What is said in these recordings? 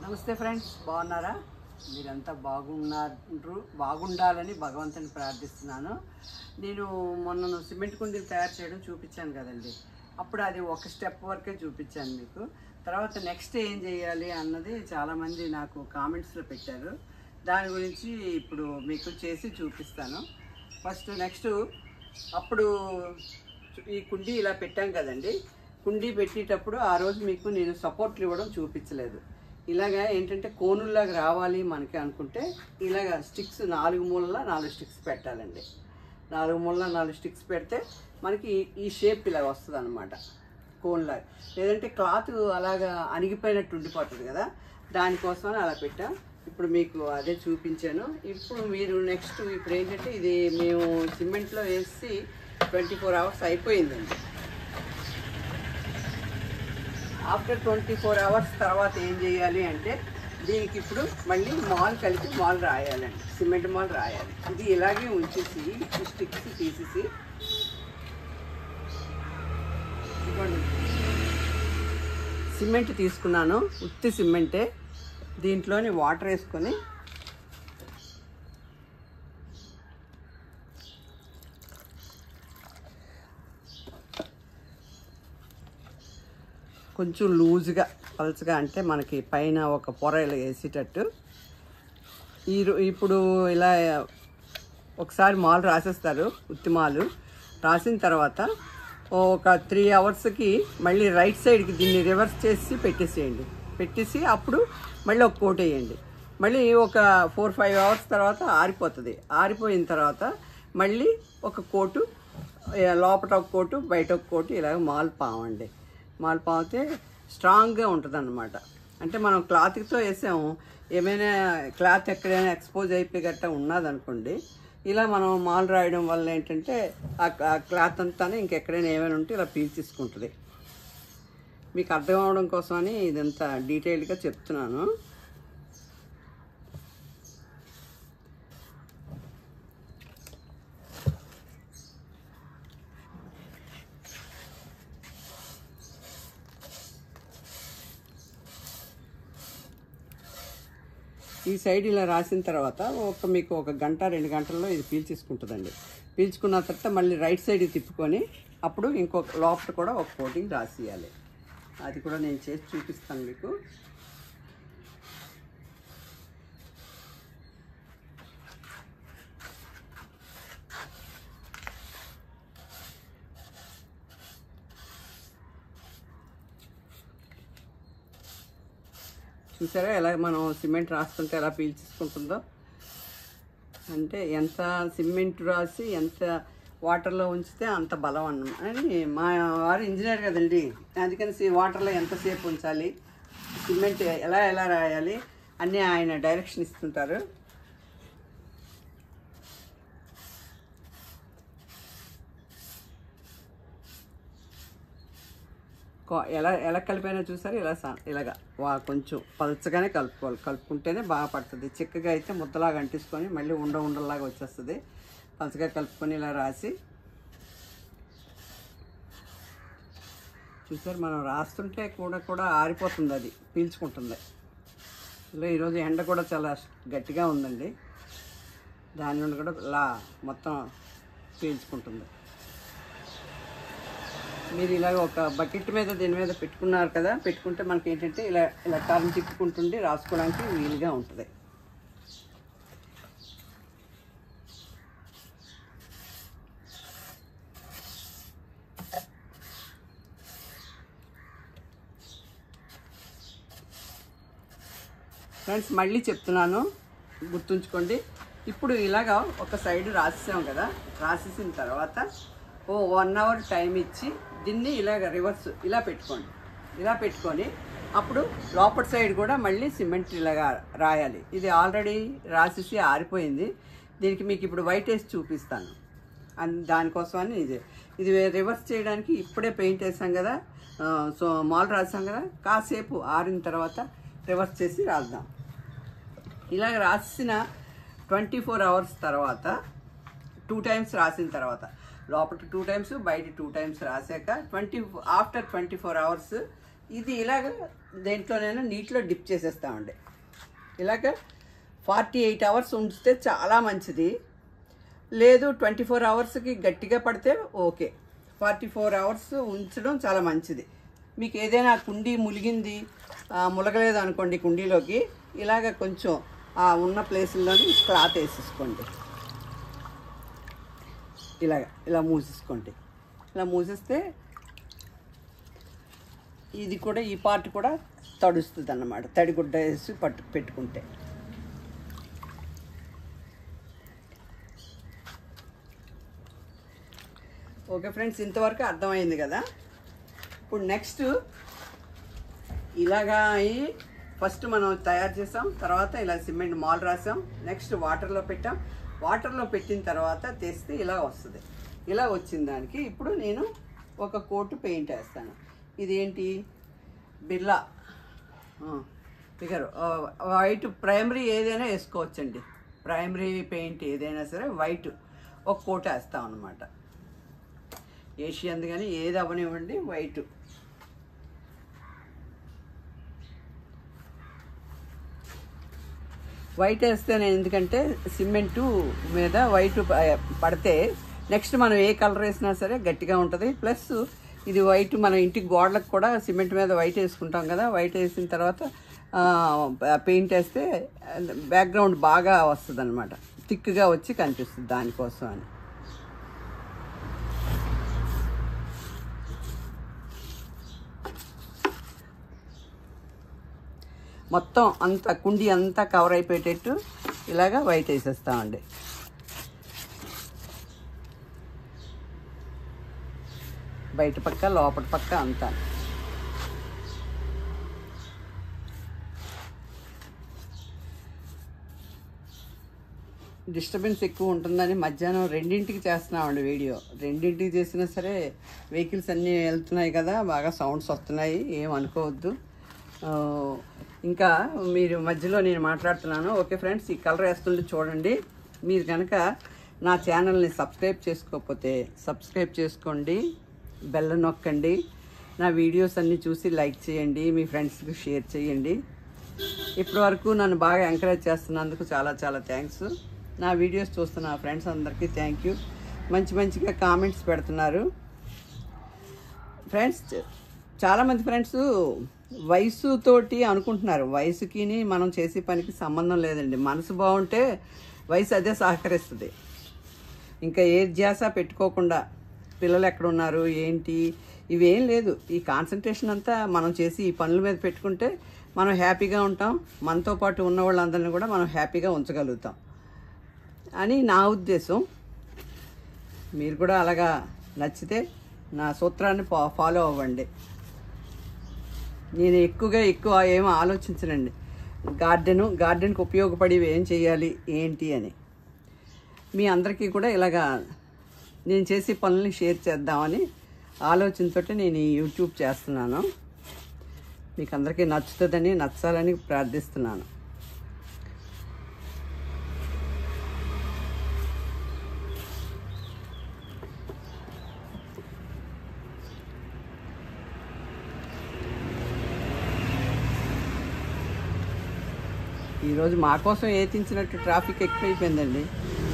నమస్తే ఫ్రెండ్స్ బాగున్నారా మీరంతా బాగున్నారు బాగుండాలని భగవంతుని ప్రార్థిస్తున్నాను నేను మొన్న సిమెంట్ కుండీలు తయారు చేయడం చూపించాను కదండి అప్పుడు అది ఒక స్టెప్ వరకే చూపించాను మీకు తర్వాత నెక్స్ట్ ఏం చేయాలి అన్నది చాలామంది నాకు కామెంట్స్లో పెట్టారు దాని గురించి ఇప్పుడు మీకు చేసి చూపిస్తాను ఫస్ట్ నెక్స్ట్ అప్పుడు ఈ కుండీ ఇలా పెట్టాం కదండి కుండీ పెట్టేటప్పుడు ఆ రోజు మీకు నేను సపోర్ట్లు ఇవ్వడం చూపించలేదు ఇలాగా ఏంటంటే కోనుల్లాగా రావాలి మనకి అనుకుంటే ఇలాగ స్టిక్స్ నాలుగు మూలల నాలుగు స్టిక్స్ పెట్టాలండి నాలుగు మూలల నాలుగు స్టిక్స్ పెడితే మనకి ఈ- ఈ షేప్ ఇలా వస్తుంది అనమాట కోన్లాగా లేదంటే క్లాత్ అలాగా అణిగిపోయినట్టు ఉండిపోతుంది కదా దానికోసమని అలా పెట్టాం ఇప్పుడు మీకు అదే చూపించాను ఇప్పుడు మీరు నెక్స్ట్ ఇప్పుడు ఏంటంటే ఇది మేము సిమెంట్లో వేసి ట్వంటీ ఫోర్ అవర్స్ అయిపోయిందండి ఆఫ్టర్ ట్వంటీ ఫోర్ అవర్స్ తర్వాత ఏం చేయాలి అంటే దీనికి ఇప్పుడు మళ్ళీ మాల్ కలిపి మాల్ రాయాలండి సిమెంట్ మాల్ రాయాలి ఇది ఇలాగే ఉంచేసి ఈ స్టిక్స్ తీసేసి ఇదిగోండి. సిమెంట్ తీసుకున్నాను ఉత్తి సిమెంటే దీంట్లోని వాటర్ వేసుకొని కొంచెం లూజ్గా పలుచగా అంటే మనకి పైన ఒక పొర ఇలా వేసేటట్టు ఈ రో- ఇప్పుడు ఇలా ఒకసారి మాలు రాసేస్తారు ఉత్తి మాలు రాసిన తర్వాత ఒక త్రీ అవర్స్కి మళ్ళీ రైట్ సైడ్కి దీన్ని రివర్స్ చేసి పెట్టేసేయండి పెట్టేసి అప్పుడు మళ్ళీ ఒక కోట్ వేయండి మళ్ళీ ఒక ఫోర్ ఫైవ్ అవర్స్ తర్వాత ఆరిపోతుంది ఆరిపోయిన తర్వాత మళ్ళీ ఒక కోటు ఏ, లోపట ఒక కోటు బయట ఒక కోటు ఇలాగ మాల్ పావండి మాల్ పావితే స్ట్రాంగ్గా ఉంటుంది అనమాట అంటే మనం క్లాత్తో వేసాము ఏమైనా క్లాత్ ఎక్కడైనా ఎక్స్పోజ్ అయిపోయి గట్టా ఉన్నదనుకోండి ఇలా మనం మాల్ రాయడం వల్ల ఏంటంటే ఆ ఆ క్లాత్ అంతా ఇంకెక్కడైనా ఏమైనా ఉంటే ఇలా పీల్చేసుకుంటుంది మీకు అర్థం అవడం కోసమని ఇదంతా డీటెయిల్గా చెప్తున్నాను ఈ సైడ్ ఇలా రాసిన తర్వాత ఒక మీకు ఒక గంట రెండు గంటల్లో ఇది పీల్చేసుకుంటుందండి పీల్చుకున్న తర్వాత మళ్ళీ రైట్ సైడ్ తిప్పుకొని అప్పుడు ఇంకొక లోపల కూడా ఒక కోటింగ్ రాసియాలి అది కూడా నేను చేసి చూపిస్తాను మీకు చూసారా ఎలా మనం సిమెంట్ రాస్తుంటే ఎలా పీల్చేసుకుంటుందో అంటే ఎంత సిమెంట్ రాసి ఎంత వాటర్లో ఉంచితే అంత బలం అన్న అని మా వారు ఇంజనీర్ కదండి అందుకని సి- వాటర్లో ఎంతసేపు ఉంచాలి సిమెంట్ ఎలా ఎలా రాయాలి అన్నీ ఆయన డైరెక్షన్ ఇస్తుంటారు కో- ఎలా ఎలా కలిపైనా చూసారు ఇలా సా- ఇలాగా వా కొంచెం పలచగానే కలుపుకోవాలి కలుపుకుంటేనే బాగా పడుతుంది చిక్కగా అయితే ముద్దలాగా అంటించుకొని మళ్ళీ ఉండ ఉండలాగా వచ్చేస్తుంది పలచగా కలుపుకొని ఇలా రాసి చూసారు మనం రాస్తుంటే కూడా కూడా ఆరిపోతుంది అది పీల్చుకుంటుంది ఇలా ఈరోజు ఎండ కూడా చాలా గట్టిగా ఉందండి దాని నుండి కూడా ఇలా మొత్తం పీల్చుకుంటుంది మీరు ఇలాగ ఒక బకెట్ మీద దీని మీద పెట్టుకున్నారు కదా పెట్టుకుంటే మనకి ఏంటంటే ఇలా ఇలా టర్న్ తిప్పుకుంటుండి రాసుకోవడానికి వీలుగా ఉంటుంది ఫ్రెండ్స్ మళ్ళీ చెప్తున్నాను గుర్తుంచుకోండి ఇప్పుడు ఇలాగా ఒక సైడ్ రాసేసాం కదా రాసేసిన తర్వాత ఓ వన్ అవర్ టైం ఇచ్చి దీన్ని ఇలాగ రివర్స్ ఇలా పెట్టుకోండి ఇలా పెట్టుకొని అప్పుడు లోపల సైడ్ కూడా మళ్ళీ సిమెంట్ ఇలాగా రాయాలి ఇది ఆల్రెడీ రాసేసి ఆరిపోయింది దీనికి మీకు ఇప్పుడు వైట్ వేసి చూపిస్తాను అన్ దానికోసమని ఇది ఇది రివర్స్ చేయడానికి ఇప్పుడే పెయింట్ వేసాం కదా ఆ, సో మాల్ రాసాం కదా కాసేపు ఆరిన తర్వాత రివర్స్ చేసి రాద్దాం ఇలాగ రాసిన ట్వంటీ ఫోర్ అవర్స్ తర్వాత టూ టైమ్స్ రాసిన తర్వాత లోపల టూ టైమ్స్ బయట టూ టైమ్స్ రాసాక twenty after twenty four hours ఇది ఇలాగ దేంట్లోనైనా నీటిలో డిప్ చేసేస్తామండి ఇలాగ ఫార్టీ ఎయిట్ అవర్స్ ఉంచితే చాలా మంచిది లేదు ట్వంటీ ఫోర్ అవర్స్కి గట్టిగా పడితే ఓకే ఫార్టీ ఫోర్ అవర్స్ ఉంచడం చాలా మంచిది మీకు ఏదైనా కుండీ ములిగింది ఆ, ములగలేదు అనుకోండి కుండీలోకి ఇలాగ కొంచెం ఆ ఉన్న ప్లేసుల్లోని క్లాత్ వేసేసుకోండి ఇలాగ ఇలా మూసేసుకోండి ఇలా మూసేస్తే ఇది కూడా ఈ పార్ట్ కూడా తడుస్తుంది అన్నమాట తడిగుడ్డ వేసి పట్టు పెట్టుకుంటే ఓకే ఫ్రెండ్స్ ఇంతవరకు అర్థమైంది కదా ఇప్పుడు నెక్స్ట్ ఇలాగా అయి ఫస్ట్ మనం తయారు చేసాం తర్వాత ఇలా సిమెంట్ మాల్ రాసాం నెక్స్ట్ వాటర్లో పెట్టాం వాటర్లో పెట్టిన తర్వాత తెస్తే ఇలా వస్తుంది ఇలా వచ్చిన దానికి ఇప్పుడు నేను ఒక కోటు పెయింట్ వేస్తాను ఇదేంటి బిర్లా ఫిగర్ వైట్ ప్రైమరీ ఏదైనా వేసుకోవచ్చండి ప్రైమరీ పెయింట్ ఏదైనా సరే వైట్ ఒక కోట్ వేస్తాం అనమాట ఏషియన్ కానీ ఏది అవనివ్వండి వైట్ వైట్ వేస్తే నేను ఎందుకంటే సిమెంటు మీద వైట్ ప- పడితే నెక్స్ట్ మనం ఏ కలర్ వేసినా సరే గట్టిగా ఉంటుంది ప్లస్ ఇది వైట్ మన ఇంటికి గోడలకు కూడా సిమెంట్ మీద వైట్ వేసుకుంటాం కదా వైట్ వేసిన తర్వాత పెయింట్ వేస్తే బ్యాక్గ్రౌండ్ బాగా వస్తుంది అనమాట థిక్గా వచ్చి కనిపిస్తుంది దానికోసం అని మొత్తం అంతా కుండీ అంతా కవర్ అయిపోయేటట్టు ఇలాగా వైట్ వేసేస్తామండి బయట పక్క లోపల పక్క అంతా డిస్టర్బెన్స్ ఎక్కువ ఉంటుందని మధ్యాహ్నం రెండింటికి చేస్తున్నామండి వీడియో రెండింటికి చేసినా సరే వెహికల్స్ అన్నీ వెళ్తున్నాయి కదా బాగా సౌండ్స్ వస్తున్నాయి ఏం అనుకోవద్దు ఆ, ఇంకా మీరు మధ్యలో నేను మాట్లాడుతున్నాను ఓకే ఫ్రెండ్స్ ఈ కలర్ వేస్తుంటే చూడండి మీరు కనుక నా ఛానల్ని సబ్స్క్రైబ్ చేసుకోకపోతే సబ్స్క్రైబ్ చేసుకోండి బెల్ నొక్కండి నా వీడియోస్ అన్నీ చూసి లైక్ చేయండి మీ ఫ్రెండ్స్కి షేర్ చేయండి ఇప్పటి వరకు నన్ను బాగా ఎంకరేజ్ చేస్తున్నందుకు చాలా చాలా థ్యాంక్స్ నా వీడియోస్ చూస్తున్న ఫ్రెండ్స్ అందరికీ థ్యాంక్ యూ మంచి మంచిగా కామెంట్స్ పెడుతున్నారు ఫ్రెండ్స్ చాలామంది ఫ్రెండ్స్ వయసుతోటి అనుకుంటున్నారు వయసుకి మనం చేసే పనికి సంబంధం లేదండి మనసు బాగుంటే వయసు అదే సహకరిస్తుంది ఇంకా ఏ ధ్యాస పెట్టుకోకుండా పిల్లలు ఎక్కడ ఉన్నారు ఏంటి ఇవేం లేదు ఈ కాన్సన్ట్రేషన్ అంతా మనం చేసి ఈ పనుల మీద పెట్టుకుంటే మనం హ్యాపీగా ఉంటాం మనతో పాటు ఉన్న వాళ్ళందరినీ కూడా మనం హ్యాపీగా ఉంచగలుగుతాం అని నా ఉద్దేశం మీరు కూడా అలాగా నచ్చితే నా సూత్రాన్ని ఫా ఫాలో అవ్వండి నేను ఎక్కువగా ఎక్కువ ఏమీ ఆలోచించనండి గార్డెను గార్డెన్కి ఉపయోగపడి ఏం చేయాలి ఏంటి అని మీ అందరికీ కూడా ఇలాగా నేను చేసే పనుల్ని షేర్ చేద్దామని ఆలోచనతో నేను ఈ యూట్యూబ్ చేస్తున్నాను మీకు అందరికీ నచ్చుతుందని నచ్చాలని ప్రార్థిస్తున్నాను ఈరోజు మా కోసం ఏతించినట్టు ట్రాఫిక్ ఎక్కువైపోయిందండి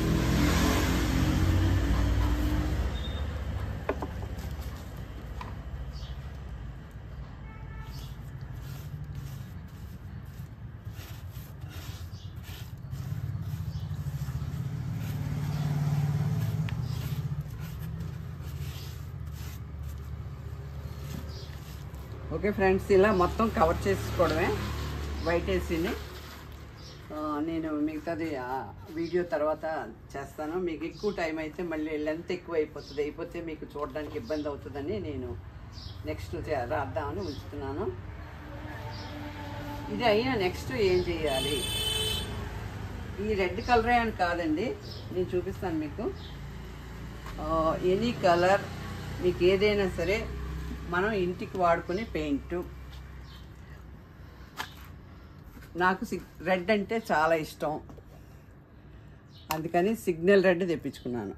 ఓకే ఫ్రెండ్స్ ఇలా మొత్తం కవర్ చేసుకోవడమే వైట్ వేసిని ఆ, నేను మిగతాది ఆ వీడియో తర్వాత చేస్తాను మీకు ఎక్కువ టైం అయితే మళ్ళీ లెంత్ ఎక్కువ అయిపోతుంది అయిపోతే మీకు చూడడానికి ఇబ్బంది అవుతుందని నేను నెక్స్ట్ రాద్దామని ఉంచుతున్నాను ఇది అయినా నెక్స్ట్ ఏం చేయాలి ఈ రెడ్ కలరే అని కాదండి నేను చూపిస్తాను మీకు ఎనీ కలర్ మీకు ఏదైనా సరే మనం ఇంటికి వాడుకునే పెయింట్ నాకు సిగ్ రెడ్ అంటే చాలా ఇష్టం అందుకని సిగ్నల్ రెడ్ తెప్పించుకున్నాను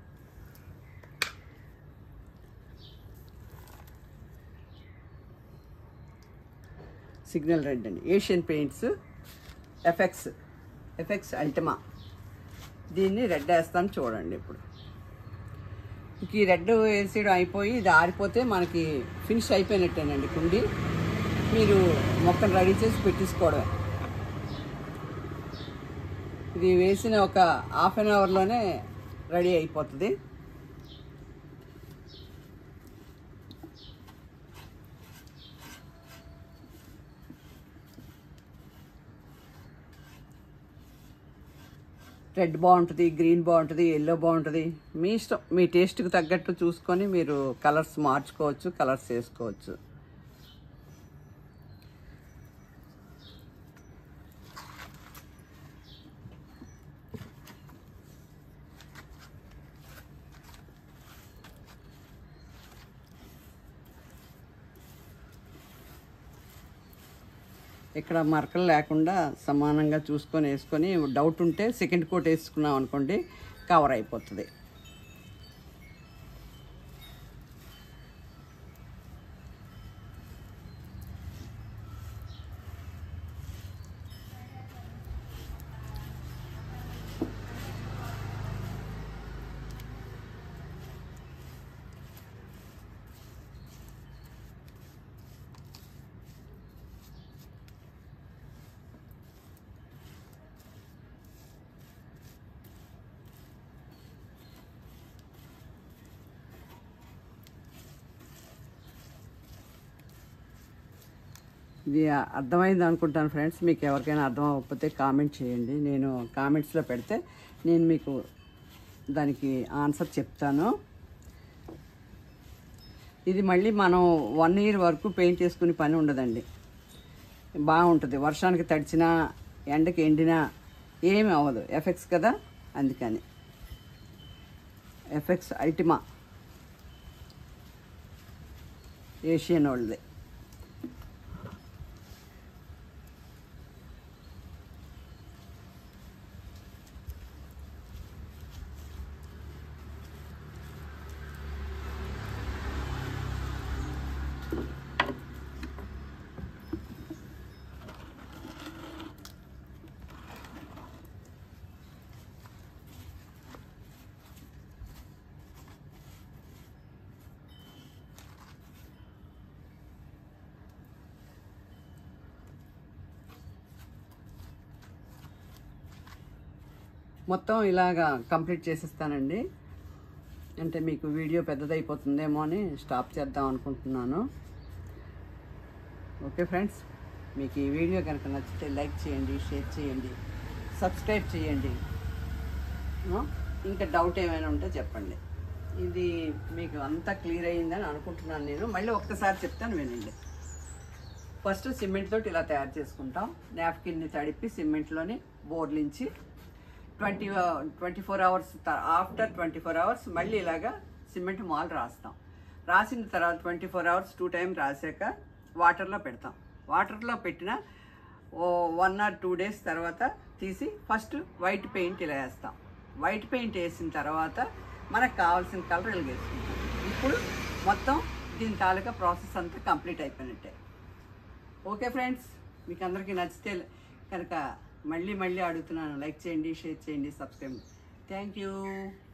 సిగ్నల్ రెడ్ అండి Asian Paints Apex Apex Ultima దీన్ని రెడ్ వేస్తాను చూడండి ఇప్పుడు ఇంక ఈ రెడ్ వేసేయడం అయిపోయి ఇది ఆరిపోతే మనకి ఫినిష్ అయిపోయినట్టేనండి కుండి మీరు మొక్కను రెడీ చేసి పెట్టేసుకోవడమే ఇది వేసిన ఒక హాఫ్ అన్ అవర్లోనే రెడీ అయిపోతుంది రెడ్ బాగుంటుంది గ్రీన్ బాగుంటుంది ఎల్లో బాగుంటుంది మీ ఇష్టం మీ టేస్ట్కి తగ్గట్టు చూసుకొని మీరు కలర్స్ మార్చుకోవచ్చు కలర్స్ వేసుకోవచ్చు ఇక్కడ మరకలు లేకుండా సమానంగా చూసుకొని వేసుకొని డౌట్ ఉంటే సెకండ్ కోట్ వేసుకున్నాం అనుకోండి కవర్ అయిపోతుంది ఇది అర్థమైంది అనుకుంటాను ఫ్రెండ్స్ మీకు ఎవరికైనా అర్థం అవ్వకపోతే కామెంట్ చేయండి నేను కామెంట్స్లో పెడితే నేను మీకు దానికి ఆన్సర్ చెప్తాను ఇది మళ్ళీ మనం వన్ ఇయర్ వరకు పెయింట్ వేసుకునే పని ఉండదండి బాగుంటుంది వర్షానికి తడిచినా ఎండకి ఎండినా ఏమి అవ్వదు ఎఫెక్ట్స్ కదా అందుకని ఎఫెక్ట్స్ అల్టిమా ఏషియన్ వాళ్ళది మొత్తం ఇలాగా కంప్లీట్ చేసేస్తానండి అంటే మీకు వీడియో పెద్దదైపోతుందేమో అని స్టాప్ చేద్దాం అనుకుంటున్నాను ఓకే ఫ్రెండ్స్ మీకు ఈ వీడియో కనుక నచ్చితే లైక్ చేయండి షేర్ చేయండి సబ్స్క్రైబ్ చేయండి ఆ, ఇంకా డౌట్ ఏమైనా ఉంటే చెప్పండి ఇది మీకు అంతా క్లియర్ అయ్యిందని అనుకుంటున్నాను నేను మళ్ళీ ఒక్కసారి చెప్తాను వినండి ఫస్ట్ సిమెంట్ తోటి ఇలా తయారు చేసుకుంటాం నాప్కిన్ని తడిపి సిమెంట్లోని బోర్లించి twenty twenty four hours after twenty four hours మళ్ళీ ఇలాగా సిమెంట్ మాల్ రాస్తాం రాసిన తర్వాత twenty four hours two time రాసాక వాటర్లో పెడతాం వాటర్లో పెట్టిన ఓ వన్ ఆర్ టూ డేస్ తర్వాత తీసి ఫస్ట్ వైట్ పెయింట్ ఇలా వేస్తాం వైట్ పెయింట్ వేసిన తర్వాత మనకు కావాల్సిన కలర్ ఇలా వేసుకుంటాం ఇప్పుడు మొత్తం దీని తాలూకా ప్రాసెస్ అంతా కంప్లీట్ అయిపోయినట్టే ఓకే ఫ్రెండ్స్ మీకు అందరికీ నచ్చితే కనుక మళ్ళీ మళ్ళీ అడుగుతున్నాను లైక్ చేయండి షేర్ చేయండి సబ్స్క్రైబ్ థ్యాంక్ యూ